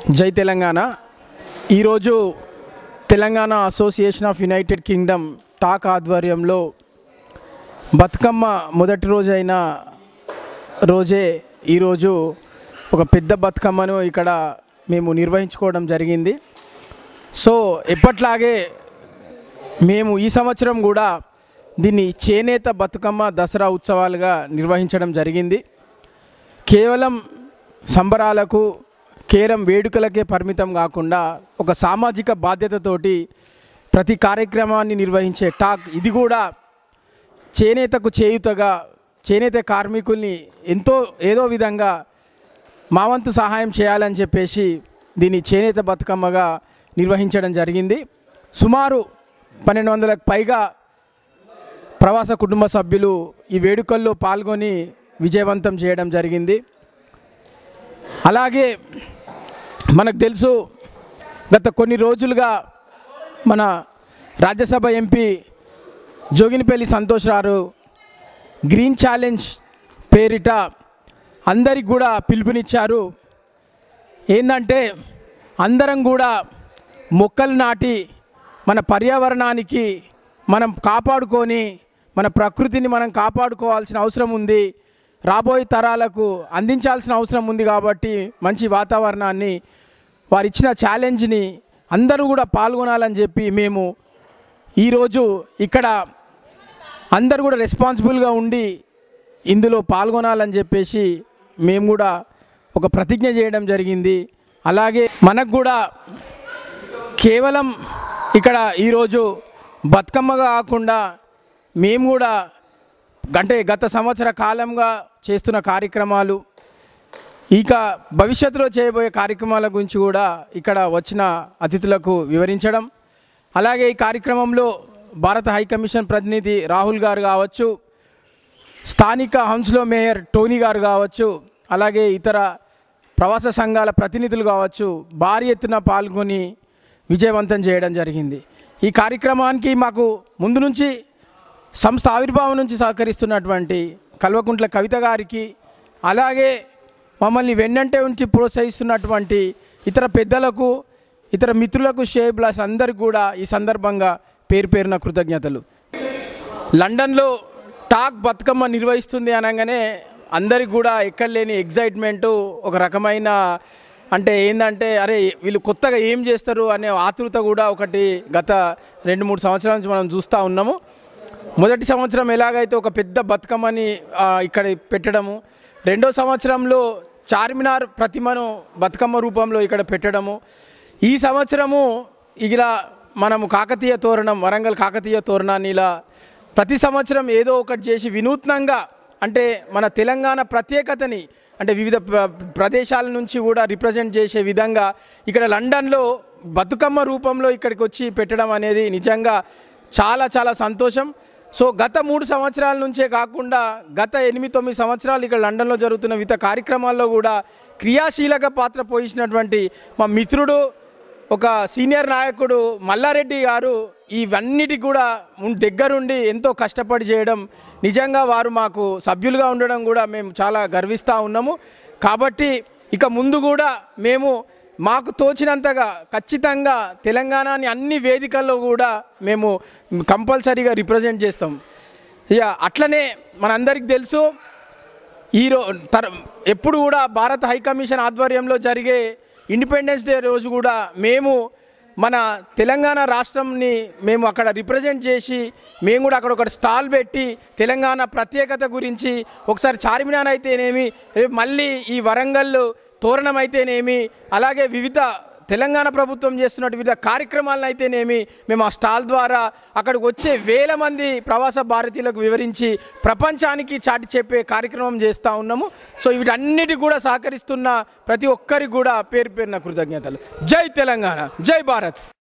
జై తెలంగాణ ఈరోజు Telangana association of United Kingdom TAUK ఆధ్వర్యంలో బతుకమ్మ మొదటి రోజైన రోజే ఈరోజు ఒక పెద్ద బతుకమ్మను ఇక్కడ మేము నిర్వహించుకోవడం జరిగింది సో ఎప్పట్లాగే మేము ఈ సంవత్సరం కూడా దీన్ని చేనేత బతుకమ్మ దసరా ఉత్సవాలుగా నిర్వహించడం జరిగింది కేవలం సంబరాలకు కేరం వేడుకలకే పరిమితం కాకుండా ఒక సామాజిక బాధ్యతతోటి ప్రతి కార్యక్రమాన్ని నిర్వహించే టాక్ ఇది కూడా చేనేతకు చేయుతగా చేనేత కార్మికుల్ని ఎంతో ఏదో విధంగా మా వంతు సహాయం చేయాలని చెప్పేసి దీన్ని చేనేత బతుకమ్మగా నిర్వహించడం జరిగింది సుమారు పన్నెండు వందలకు పైగా ప్రవాస కుటుంబ సభ్యులు ఈ వేడుకల్లో పాల్గొని విజయవంతం చేయడం జరిగింది అలాగే మనకు తెలుసు గత కొన్ని రోజులుగా మన రాజ్యసభ ఎంపీ జోగినిపల్లి సంతోష్ రారు గ్రీన్ ఛాలెంజ్ పేరిట అందరికి కూడా పిలుపునిచ్చారు ఏంటంటే అందరం కూడా మొక్కలు నాటి మన పర్యావరణానికి మనం కాపాడుకొని మన ప్రకృతిని మనం కాపాడుకోవాల్సిన అవసరం ఉంది రాబోయే తరాలకు అందించాల్సిన అవసరం ఉంది కాబట్టి మంచి వాతావరణాన్ని వారు ఇచ్చిన ఛాలెంజ్ని అందరూ కూడా పాల్గొనాలని చెప్పి మేము ఈరోజు ఇక్కడ అందరూ కూడా రెస్పాన్సిబుల్గా ఉండి ఇందులో పాల్గొనాలని చెప్పేసి మేము కూడా ఒక ప్రతిజ్ఞ చేయడం జరిగింది అలాగే మనకు కూడా కేవలం ఇక్కడ ఈరోజు బతుకమ్మగా కాకుండా మేము కూడా అంటే గత సంవత్సర కాలంగా చేస్తున్న కార్యక్రమాలు ఇక భవిష్యత్తులో చేయబోయే కార్యక్రమాల గురించి కూడా ఇక్కడ వచ్చిన అతిథులకు వివరించడం అలాగే ఈ కార్యక్రమంలో భారత హైకమిషన్ ప్రతినిధి రాహుల్ గారు కావచ్చు స్థానిక హౌన్స్లో మేయర్ టోనీ గారు కావచ్చు అలాగే ఇతర ప్రవాస సంఘాల ప్రతినిధులు కావచ్చు భారీ ఎత్తున పాల్గొని విజయవంతం చేయడం జరిగింది ఈ కార్యక్రమానికి మాకు ముందు నుంచి సంస్థ ఆవిర్భావం నుంచి సహకరిస్తున్నటువంటి కల్వకుంట్ల కవిత గారికి అలాగే మమ్మల్ని వెన్నంటే ఉంచి ప్రోత్సహిస్తున్నటువంటి ఇతర పెద్దలకు ఇతర మిత్రులకు షేబ్లాస్ అందరికి కూడా ఈ సందర్భంగా పేరు పేరున కృతజ్ఞతలు లండన్లో టాక్ బతుకమ్మ నిర్వహిస్తుంది అనగానే అందరికి కూడా ఎక్కడ లేని ఎగ్జైట్మెంటు ఒక రకమైన అంటే ఏంటంటే అరే వీళ్ళు కొత్తగా ఏం చేస్తారు అనే ఆతృత కూడా ఒకటి గత రెండు మూడు సంవత్సరాల నుంచి మనం చూస్తూ ఉన్నాము మొదటి సంవత్సరం ఎలాగైతే ఒక పెద్ద బతుకమ్మని ఆ, ఇక్కడ పెట్టడము రెండో సంవత్సరంలో చార్మినార్ ప్రతిమను బతుకమ్మ రూపంలో ఇక్కడ పెట్టడము ఈ సంవత్సరము ఇలా మనము కాకతీయ తోరణం వరంగల్ కాకతీయ తోరణాన్ని ఇలా ప్రతి సంవత్సరం ఏదో ఒకటి చేసి వినూత్నంగా అంటే మన తెలంగాణ ప్రత్యేకతని అంటే వివిధ ప్ర- ప్రదేశాల నుంచి కూడా రిప్రజెంట్ చేసే విధంగా ఇక్కడ లండన్లో బతుకమ్మ రూపంలో ఇక్కడికి వచ్చి పెట్టడం అనేది నిజంగా చాలా చాలా సంతోషం సో గత మూడు సంవత్సరాల నుంచే కాకుండా గత ఎనిమిది తొమ్మిది సంవత్సరాలు ఇక్కడ లండన్లో జరుగుతున్న వివిధ కార్యక్రమాల్లో కూడా క్రియాశీలక పాత్ర పోషించినటువంటి మా మిత్రుడు ఒక సీనియర్ నాయకుడు మల్లారెడ్డి గారు ఇవన్నిటి కూడా ఉన్- దగ్గరుండి ఎంతో కష్టపడి చేయడం నిజంగా వారు మాకు సభ్యులుగా ఉండడం కూడా మేము చాలా గర్విస్తూ ఉన్నాము కాబట్టి ఇక ముందు కూడా మేము మాకు తోచినంతగా ఖచ్చితంగా తెలంగాణని అన్ని వేదికల్లో కూడా మేము కంపల్సరీగా రిప్రజెంట్ చేస్తాం ఇక అట్లనే మనందరికీ తెలుసు ఈరో తర ఎప్పుడు కూడా భారత హైకమిషన్ ఆధ్వర్యంలో జరిగే ఇండిపెండెన్స్ డే రోజు కూడా మేము మన తెలంగాణ రాష్ట్రంని మేము అక్కడ రిప్రజెంట్ చేసి మేము కూడా అక్కడ ఒక స్టాల్ పెట్టి తెలంగాణ ప్రత్యేకత గురించి ఒకసారి చార్మినార్ అయితేనేమి రేపు మళ్ళీ ఈ వరంగల్ తోరణం అయితేనేమి అలాగే వివిధ తెలంగాణ ప్రభుత్వం చేస్తున్నట్టు వివిధ కార్యక్రమాలను అయితేనేమి మేము ఆ స్టాల్ ద్వారా అక్కడికి వచ్చే వేల మంది ప్రవాస భారతీయులకు వివరించి ప్రపంచానికి చాటి చెప్పే కార్యక్రమం చేస్తూ ఉన్నాము సో వీటన్నిటి కూడా సహకరిస్తున్న ప్రతి ఒక్కరికి కూడా పేరు పేరున కృతజ్ఞతలు జై తెలంగాణ జై భారత్